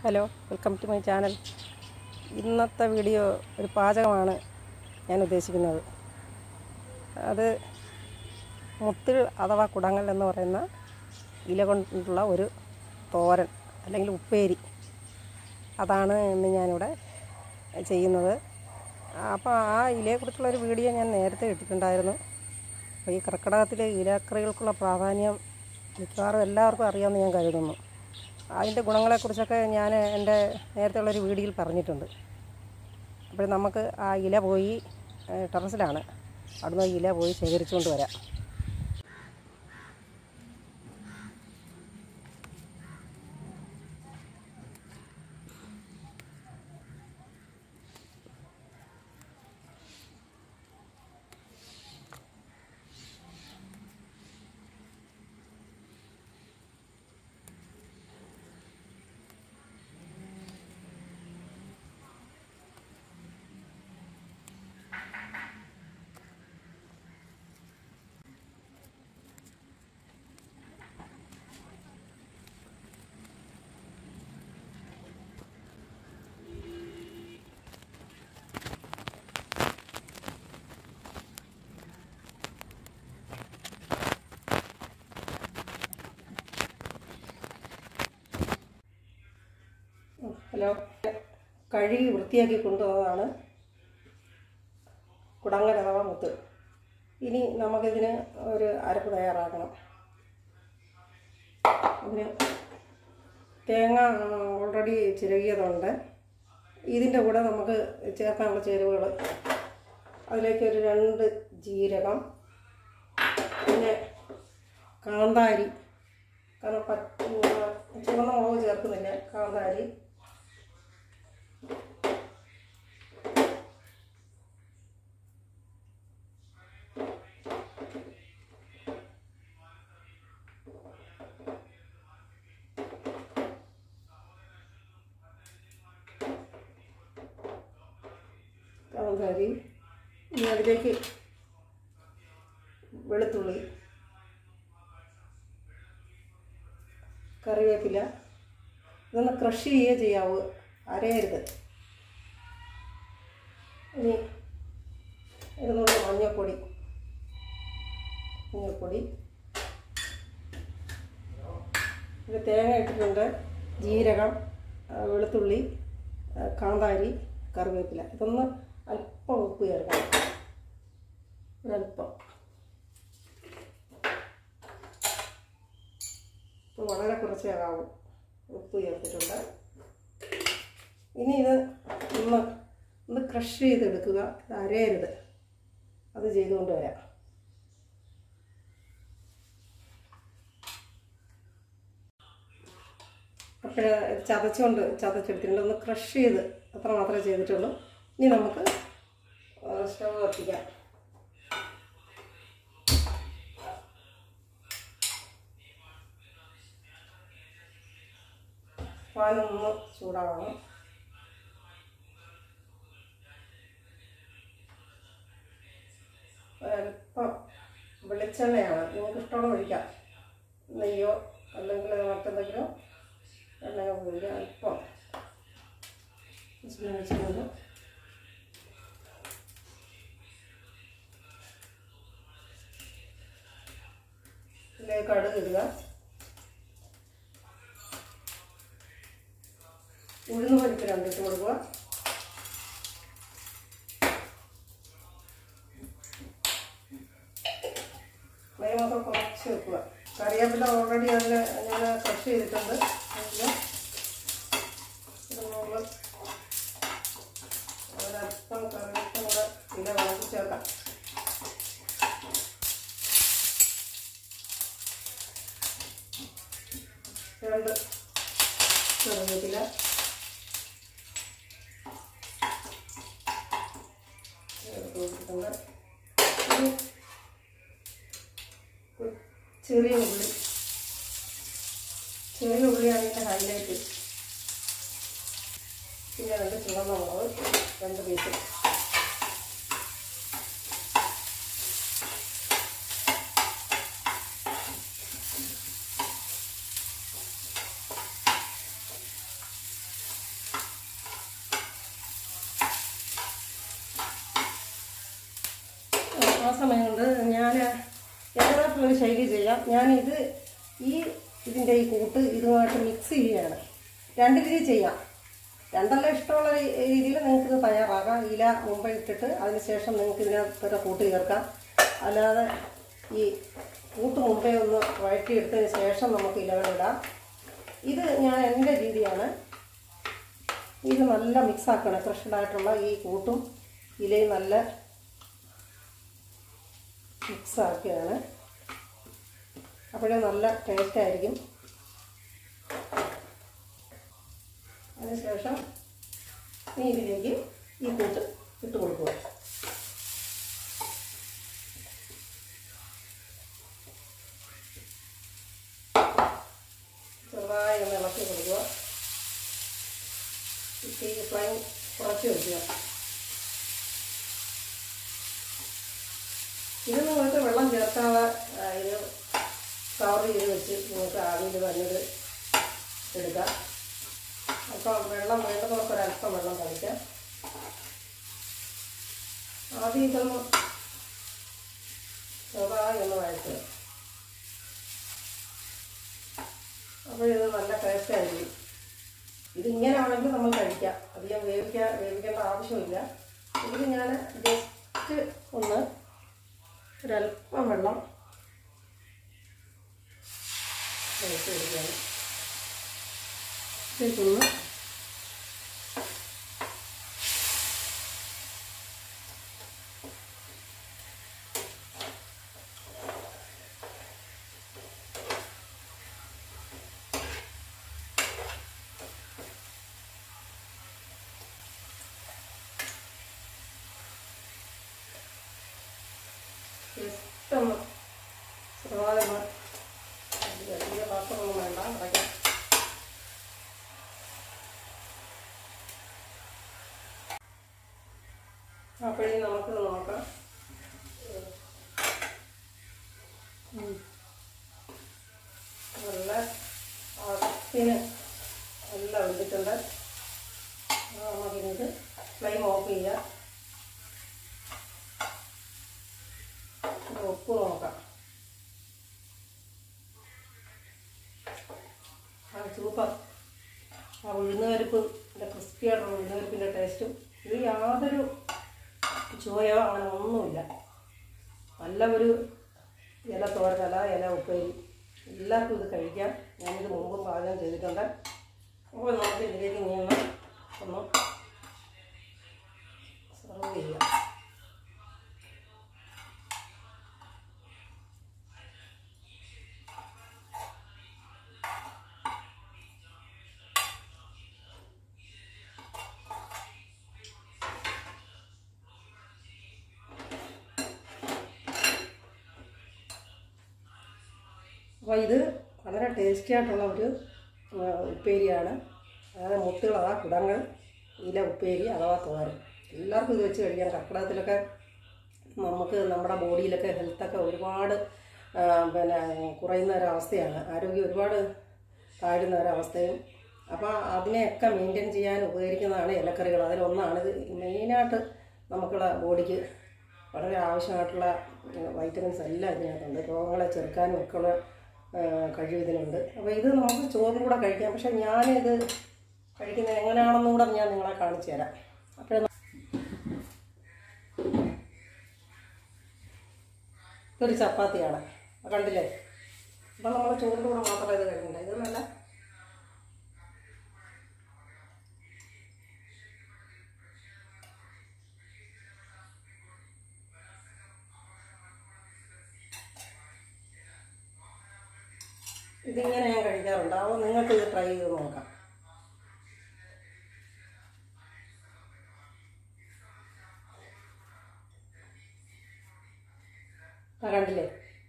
Hello welcome to my channel ഇന്നത്തെ video ഒരു പാചകമാണ് ഞാൻ ഉദ്ദേശിക്കുന്നത് അത് മുത്തിൽ അഥവാ കുടങ്ങൽ എന്ന് പറയുന്ന ഇല കൊണ്ടുള്ള ഒരു തോരൻ അല്ലെങ്കിൽ ഉപ്പേരി അതാണ് ഇന്ന് ഞാനിവിടെ ചെയ്യുന്നത് അപ്പോൾ ആ ഇലയെക്കുറിച്ചുള്ള ഒരു വീഡിയോ ഞാൻ നേരത്തെ ഇട്ടിട്ടുണ്ടായിരുന്നു അപ്പോൾ ഈ കർക്കിടകത്തിൽ ഇലക്കറികൾക്കുള്ള പ്രാധാന്യം മിക്കവാറും എല്ലാവർക്കും അറിയാമെന്ന് ഞാൻ കരുതുന്നു അതിൻ്റെ ഗുണങ്ങളെക്കുറിച്ചൊക്കെ ഞാൻ എൻ്റെ നേരത്തെയുള്ളൊരു വീഡിയോയിൽ പറഞ്ഞിട്ടുണ്ട് അപ്പോൾ നമുക്ക് ആ ഇല പോയി ഏഹ്, ടെറസിലാണ് അവിടുന്ന് ഇല പോയി ശേഖരിച്ചുകൊണ്ട് വരാം ഹലോ കഴുകി വൃത്തിയാക്കി കൊണ്ടുവന്നതാണ് കുടങ്ങൽ അഥവാ മുത്ത് ഇനി നമുക്കിതിന് ഒരു അരപ്പ് തയ്യാറാക്കണം ഇതിന് തേങ്ങ ഓൾറെഡി ചിരകിയതുണ്ട് ഇതിൻ്റെ കൂടെ നമുക്ക് ചേർക്കാനുള്ള ചേരുവകൾ അതിലേക്ക് ഒരു രണ്ട് ജീരകം പിന്നെ കാന്താരി കാരണം പച്ച ചുവന്ന മുളക് ചേർക്കുന്നില്ല കാന്താരി കാന്താരി ഇനി അതിലേക്ക് വെളുത്തുള്ളി കറിവേപ്പില ഇതൊന്ന് ക്രഷ് ചെയ്യുകയേ ചെയ്യാവൂ അരയരുത് ഇനി ഇതിനുള്ള മഞ്ഞൾപ്പൊടി മഞ്ഞൾപ്പൊടി ഇത് തേങ്ങ ഇട്ടിട്ടുണ്ട് ജീരകം ആ, വെളുത്തുള്ളി ആ, കാന്താരി കറിവേപ്പില ഇതൊന്ന് അല്പം ഉപ്പ് ചേർക്കണം ഒരല്പം ഉപ്പ് വളരെ കുറച്ചേ ആകാവൂ ഉപ്പ് ചേർത്തിട്ടുണ്ട് ഇനി ഇത് ഒന്ന് ഒന്ന് ക്രഷ് ചെയ്തെടുക്കുക ഇത് അരയരുത് അത് ചെയ്തുകൊണ്ട് വരാം അപ്പോൾ ചതച്ചുകൊണ്ട് ചതച്ചെടുത്തിട്ടുണ്ട് ഒന്ന് ക്രഷ് ചെയ്ത് അത്ര മാത്രമേ ചെയ്തിട്ടുള്ളൂ ഇനി നമുക്ക് സ്റ്റവ് കത്തിക്കാം പാലൊന്ന് ചൂടാവണം ഒരല്പം വെളിച്ചെണ്ണയാണ് നിങ്ങൾക്ക് ഇഷ്ടമുള്ള ഒഴിക്കാം നെയ്യോ അല്ലെങ്കിൽ മറ്റെന്തെങ്കിലും എണ്ണയോ ഉപയോഗിക്കാം അല്പം വെളിച്ചെണ്ണ ഒഴിച്ചിട്ടുണ്ട് ഇതിലേക്ക് കടുക് ഇടുക ഉഴുന്ന് പരിപ്പ് രണ്ടിട്ട് കൊടുക്കുക ഫ്ലെയിമൊക്കെ കുറച്ച് വെക്കുക കറിവേപ്പില ഓൾറെഡി അതിൽ ഞാൻ ക്രഷ് ചെയ്തിട്ടുണ്ട് അതിൽ ഇത് നമ്മൾ ഒരല്പം കറിവേപ്പില കൂടെ ഇല വളർത്തി ചേർക്കാം രണ്ട് കറിവേപ്പില ചേർത്ത് കൊടുത്തിട്ടുണ്ട് ഇനി ഒരു ചെറിയ ഉള്ളി ചെറിയ ഉള്ളിയാണ് ഇതിൻ്റെ ഹൈലൈറ്റ് പിന്നെ രണ്ട് ചുവന്ന മുളക് രണ്ട് പീസ് ആ സമയം കൊണ്ട് ഞാൻ ഏതായിട്ടുള്ളൊരു ശൈലി ചെയ്യാം ഞാനിത് ഈ ഇതിൻ്റെ ഈ കൂട്ട് ഇതുമായിട്ട് മിക്സ് ചെയ്യുകയാണ് രണ്ട് രീതി ചെയ്യാം രണ്ടല്ല ഇഷ്ടമുള്ള രീ- രീതിയിൽ നിങ്ങൾക്ക് ഇത് തയ്യാറാക്കാം ഇല മുമ്പ് ഇട്ടിട്ട് അതിന് ശേഷം നിങ്ങൾക്ക് ഇതിനകത്തൊക്കെ കൂട്ട് ചേർക്കാം അല്ലാതെ ഈ കൂട്ട് മുമ്പേ ഒന്ന് വഴറ്റിയെടുത്തതിന് ശേഷം നമുക്ക് ഇലകളിടാം ഇത് ഞാൻ എൻ്റെ രീതിയാണ് ഇത് നല്ല മിക്സ് ആക്കണം ക്രഷ്ഡ് ആയിട്ടുള്ള ഈ കൂട്ടും ഇലയും നല്ല മിക്സ് ആക്കുകയാണ് അപ്പോഴേ നല്ല ടേസ്റ്റ് ആയിരിക്കും അതിനുശേഷം ഈ ഇതിലേക്ക് ഈ കൂട്ട് ഇട്ട് കൊടുക്കുക ചെറുതായി ഒന്ന് ഇളക്കി കൊടുക്കുക തീ ഫ്ലെയിം കുറച്ച് വയ്ക്കുക ഇത് നിങ്ങൾക്ക് വെള്ളം ചേർക്കാതെ ആ, ഇത് കവർ ചെയ്ത് വെച്ച് നിങ്ങൾക്ക് ആവിയിൽ വന്നത് എടുക്കാം അപ്പം വെള്ളം വേണ്ടവർക്ക് ഒരല്പം വെള്ളം തളിക്കാം ആദ്യം ഇതൊന്ന് ചെറുതായി ഒന്ന് വഴറ്റുക അപ്പോഴിത് നല്ല ടേസ്റ്റ് ആയിരിക്കും ഇതിങ്ങനെ ആണെങ്കിൽ നമ്മൾ കഴിക്കാം അധികം വേവിക്കാൻ വേവിക്കേണ്ട ആവശ്യമില്ല ഇതിൽ ഞാൻ ജസ്റ്റ് ഒന്ന് ഒരല്പം വെള്ളം ഒഴിച്ച് കൊടുക്കുകയാണ് ഇതൊന്ന് ജസ്റ്റ് ഒന്ന് ചെറുതായി ഒന്ന് വലിയ പാത്രമൊന്നും വേണ്ട അടയ്ക്കാം അപ്പോഴേ നമുക്ക് നോക്കാം ഉം. നല്ല അടത്തിന് നല്ല വെന്തിട്ടുണ്ട് നമുക്കിത് ഫ്ലെയിം ഓഫ് ചെയ്യാം ഇത് ഉപ്പ് നോക്കാം ആ സൂപ്പർ ആ ഉഴുന്നുപരിപ്പിൻ്റെ ക്രിസ്പിയായിട്ടുള്ള ഉഴുന്നുപരിപ്പിൻ്റെ ടേസ്റ്റും ഇത് യാതൊരു ചോയോ അങ്ങനെ ഒന്നുമില്ല നല്ല ഒരു ഇല തോരനല ഇല ഉപ്പേരി എല്ലാവർക്കും ഇത് കഴിക്കാം ഞാനിത് മുമ്പും പാചകം ചെയ്തിട്ടുണ്ട് അപ്പോൾ നമുക്ക് ഇതിലേക്ക് ഇനി ഒന്ന് ഒന്ന് സെർവ് ചെയ്യാം അപ്പോൾ ഇത് വളരെ ടേസ്റ്റി ആയിട്ടുള്ള ഒരു ആ, ഉപ്പേരിയാണ് അതായത് മുത്തുകൾ അതാ കുടങ്ങൾ ഇല ഉപ്പേരി അഥവാ തോരൻ എല്ലാവർക്കും ഇത് വെച്ച് കഴിക്കാം കർക്കിടകത്തിലൊക്കെ നമുക്ക് നമ്മുടെ ബോഡിയിലൊക്കെ ഹെൽത്തൊക്കെ ഒരുപാട് ആ, പിന്നെ കുറയുന്ന ഒരവസ്ഥയാണ് ആരോഗ്യം ഒരുപാട് താഴുന്ന ഒരവസ്ഥയും അപ്പോൾ അതിനെയൊക്കെ മെയിൻറ്റെയിൻ ചെയ്യാൻ ഉപകരിക്കുന്നതാണ് ഇലക്കറികൾ അതിലൊന്നാണ് ഇത് മെയിനായിട്ട് നമുക്കുള്ള ബോഡിക്ക് വളരെ ആവശ്യമായിട്ടുള്ള വൈറ്റമിൻസ് എല്ലാം ഇതിനകത്തുണ്ട് രോഗങ്ങളെ ചെറുക്കാനും ഒക്കെയുള്ള ആ, കഴിവ് ഇതിനുണ്ട് അപ്പോൾ ഇത് നമുക്ക് ചോറും കൂടെ കഴിക്കാം പക്ഷേ ഞാനിത് കഴിക്കുന്നത് എങ്ങനെയാണെന്നും കൂടെ ഞാൻ നിങ്ങളെ കാണിച്ചു തരാം അപ്പോൾ ഇതൊരു ചപ്പാത്തിയാണ് അത് കണ്ടില്ലേ അപ്പം നമ്മൾ ചോറിൻ്റെ കൂടെ മാത്രമേ ഇത് കഴിക്കണ്ട ഇത് നല്ല ഇതിങ്ങനെ ഞാൻ കഴിക്കാറുണ്ട് അപ്പോൾ നിങ്ങൾക്ക് ഇത് ട്രൈ ചെയ്ത് നോക്കാം ആ കണ്ടില്ലേ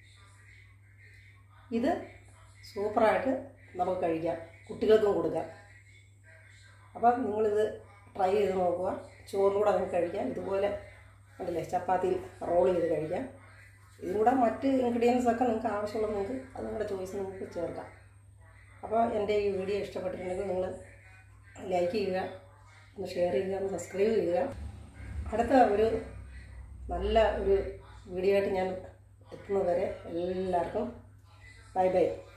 ഇത് സൂപ്പറായിട്ട് നമുക്ക് കഴിക്കാം കുട്ടികൾക്കും കൊടുക്കാം അപ്പം നിങ്ങളിത് ട്രൈ ചെയ്ത് നോക്കുക ചോറിനും കൂടെ നിങ്ങൾക്ക് കഴിക്കാം ഇതുപോലെ കണ്ടില്ലേ ചപ്പാത്തിയിൽ റോൾ ചെയ്ത് കഴിക്കാം ഇതും കൂടെ മറ്റ് ഇൻഗ്രീഡിയൻസ് ഒക്കെ നിങ്ങൾക്ക് ആവശ്യമുള്ള നിങ്ങൾക്ക് അത് നിങ്ങളുടെ ചോയ്സ് നിങ്ങൾക്ക് ചേർക്കാം അപ്പോൾ എൻ്റെ ഈ വീഡിയോ ഇഷ്ടപ്പെട്ടിട്ടുണ്ടെങ്കിൽ നിങ്ങൾ ലൈക്ക് ചെയ്യുക ഒന്ന് ഷെയർ ചെയ്യുക ഒന്ന് സബ്സ്ക്രൈബ് ചെയ്യുക അടുത്ത ഒരു നല്ല ഒരു വീഡിയോ ആയിട്ട് ഞാൻ എത്തുന്നത് വരെ എല്ലാവർക്കും ബൈ ബൈ